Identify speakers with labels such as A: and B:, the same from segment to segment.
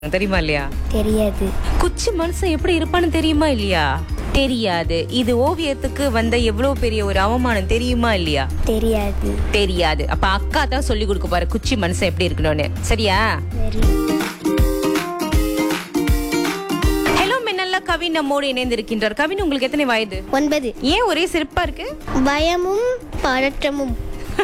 A: தெரியுமா இல்லையா
B: தெரியாது
A: குச்சி மனுஷன் எப்படி இருப்பான்னு தெரியுமா இல்லையா தெரியாது இது ஓவியத்துக்கு வந்த எவ்வளவு பெரிய ஒரு அவமானம் தெரியுமா இல்லையா
B: தெரியாது
A: தெரியாது அப்ப அக்கா தான் சொல்லி கொடுக்க பாரு குச்சி மனுஷன் எப்படி இருக்கணும்னு சரியா
B: சரி
A: ஹலோ மின்னல்ல கவின் நம்மோடு இணைந்திருக்கின்றார் கவின் உங்களுக்கு எத்தனை வயது
B: ஒன்பது
A: ஏன் ஒரே சிறப்பா இருக்கு
B: பயமும் பதற்றமும்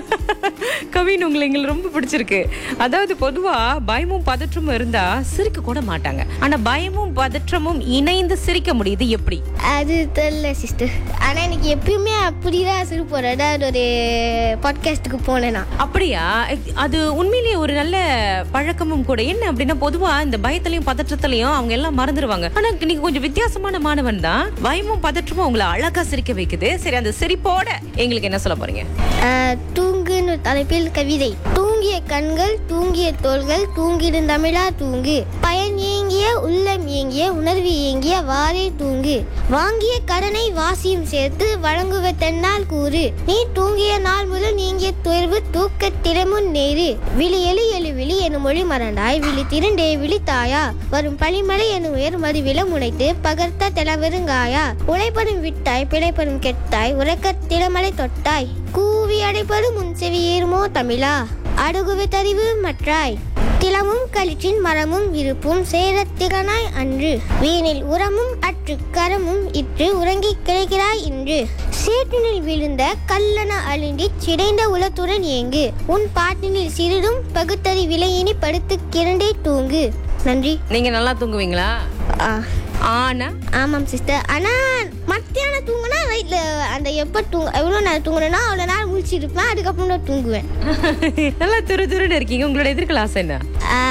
A: கவின் உங்களை எங்களுக்கு ரொம்ப பிடிச்சிருக்கு அதாவது பொதுவா பயமும் பதற்றமும் இருந்தா சிரிக்க கூட மாட்டாங்க ஆனா பயமும் பதற்றமும் இணைந்து சிரிக்க முடியுது எப்படி
B: அது தெரியல சிஸ்டர் ஆனா எனக்கு எப்பயுமே அப்படிதான் சிரிப்போம் ஏதாவது ஒரு பாட்காஸ்ட்டுக்கு போனேன்னா
A: அப்படியா எக்- அது உண்மையிலேயே ஒரு நல்ல பழக்கமும் கூட என்ன அப்படின்னா பொதுவா இந்த பயத்திலையும் பதற்றத்திலையும் அவங்க எல்லாம் மறந்துடுவாங்க ஆனா நீங்க கொஞ்சம் வித்தியாசமான மாணவன் தான் பயமும் பதற்றமும் உங்களை அழகா சிரிக்க வைக்குது சரி அந்த சிரிப்போட எங்களுக்கு என்ன சொல்ல போறீங்க
B: ஆஹ், தூங்குன்னு தலைப்பில் கவிதை தூங்கிய கண்கள் தூங்கிய தோள்கள் தூங்கிடும் தமிழா தூங்கு பயன் ஏங்கிய உள்ளம் ஏங்கிய உணர்வு ஏங்கிய வாரே தூங்கு வாங்கிய கடனை வாசியும் சேர்த்து வழங்குவ தென்னால் கூறு நீ தூங்கிய நாள் முதல் நீங்கிய துயர்வு தூக்க திறமுன் நேரு விழி எழு எழு விழி எனும் மொழி மறந்தாய் விழி திரண்டே விழித்தாயா வரும் பனிமலை எனும் உயர் மதுவில முனைத்து பகர்த்த தெளவெருங்காயா உழைப்படும் விட்டாய் பிழைப்படும் கெட்டாய் உறக்க திறமலை தொட்டாய் கூவி அடைப்பது முன் செவி ஏறுமோ தமிழா அடுகுவி தறிவு மற்றாய் திலமும் களிற்றின் மரமும் இருப்பும் சேரத் திறனாய் அன்று வீணில் உரமும் அற்று கரமும் இற்று உறங்கிக் கிடக்கிறாய் இன்று சேற்றினில் விழுந்த கல்லன அழுந்திச் சிதைந்த உலத்துடன் ஏங்கு உன் பாட்டினில் சிறிதும் பகுத்தறி விலையினி படுத்து கிரண்டே தூங்கு நன்றி
A: நீங்க நல்லா தூங்குவீங்களா
B: ஆ
A: ஆனா
B: ஆமாம் சிஸ்டர் ஆனால் மத்தியானம் தூங்கினா நைட்டில் அந்த எப்போ தூங்க எவ்வளோ நேரம் தூங்குறேன்னா அவ்வளோ நேரம் முழிச்சிருப்பேன் அதுக்கப்புறம் தான் தூங்குவேன்
A: நல்லா துரு துருன்னு இருக்கீங்க உங்களோட எதிர்கால ஆசை என்ன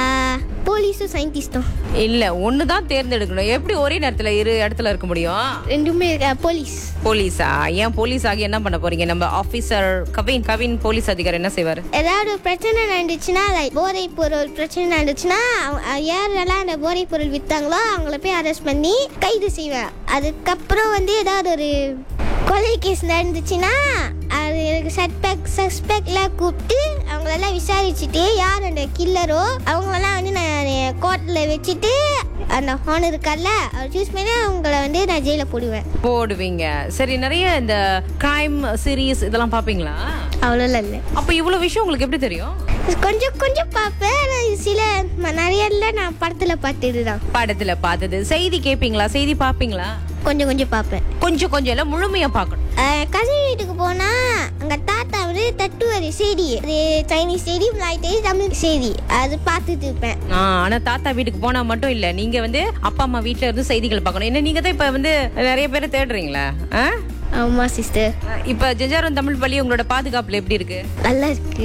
B: போலீஸும் சயின்டிஸ்டும்
A: இல்ல ஒண்ணுதான் தேர்ந்தெடுக்கணும் எப்படி ஒரே நேரத்துல இரு இடத்துல இருக்க முடியும்
B: ரெண்டுமே அஹ், போலீஸ்
A: போலீஸா ஏன் போலீஸ் ஆகி என்ன பண்ண போறீங்க நம்ம ஆபீசர் கவின் கவின் போலீஸ் அதிகாரி என்ன செய்வாரு
B: ஏதாவது ஒரு பிரச்சனை நடந்துச்சுன்னா லைக் போதைப் பொருள் பிரச்சனை நடந்துச்சுன்னா அவ- அஹ், யாரெல்லாம் அந்த போதைப் பொருள் விற்றாங்களோ அவங்கள போய் அரெஸ்ட் பண்ணி கைது செய்வேன் அதுக்கப்புறம் வந்து ஏதாவது ஒரு கொலை கேஸ் நடந்துச்சுன்னா அது எனக்கு சஸ்பெக்ட் சஸ்பெக்ட்லாம் கூப்பிட்டு அவங்களெல்லாம் விசாரிச்சுட்டு யார் அந்த கில்லரோ அவங்களெல்லாம் வந்து நான் கோர்ட்டில் வச்சுட்டு அந்த ஹான் இருக்கார்ல அவர் சூஸ் பண்ணி அவங்கள வந்து நான் ஜெயிலில் போடுவேன்
A: போடுவீங்க சரி நிறைய இந்த கிரைம் சீரிஸ் இதெல்லாம் பாப்பீங்களா
B: அவ்வளோலாம் இல்லை
A: அப்ப இவ்வளவு விஷயம் உங்களுக்கு எப்படி தெரியும்
B: கொஞ்சம் கொஞ்சம் பார்ப்பேன் ஆனா சில ம- நிறைய இல்லை நான் படத்தில் பார்த்தது தான்
A: படத்துல பார்த்தது செய்தி கேப்பீங்களா செய்தி பாப்பீங்களா
B: கொஞ்சம் கொஞ்சம் பார்ப்பேன்
A: கொஞ்சம் கொஞ்சம் எல்லாம் முழுமையா பார்க்கணும்
B: கசின் வீட்டுக்கு போனா அங்க தாத்தா வந்து தட்டுவாரு செய்தி அது சைனீஸ் செய்தி மலாய் செய்தி தமிழ் செய்தி அது பார்த்துட்டு இருப்பேன்
A: ஆ, ஆனா தாத்தா வீட்டுக்கு போனா மட்டும் இல்ல நீங்க வந்து அப்பா அம்மா வீட்ல இருந்து செய்திகள் பார்க்கணும் என்ன நீங்க தான் இப்ப வந்து நிறைய பேரை தேடுறீங்களா ஆ?
B: ஆமா சிஸ்டர்
A: இப்ப ஜெஜாரம் தமிழ் பள்ளி உங்களோட பாதுகாப்புல எப்படி இருக்கு
B: நல்லா இருக்கு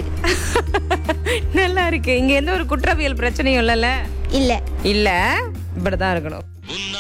A: நல்லா இருக்கு இங்க எந்த ஒரு குற்றவியல் பிரச்சனையும் இல்லைல்ல
B: இல்ல
A: இல்ல இப்படிதான் இருக்கணும்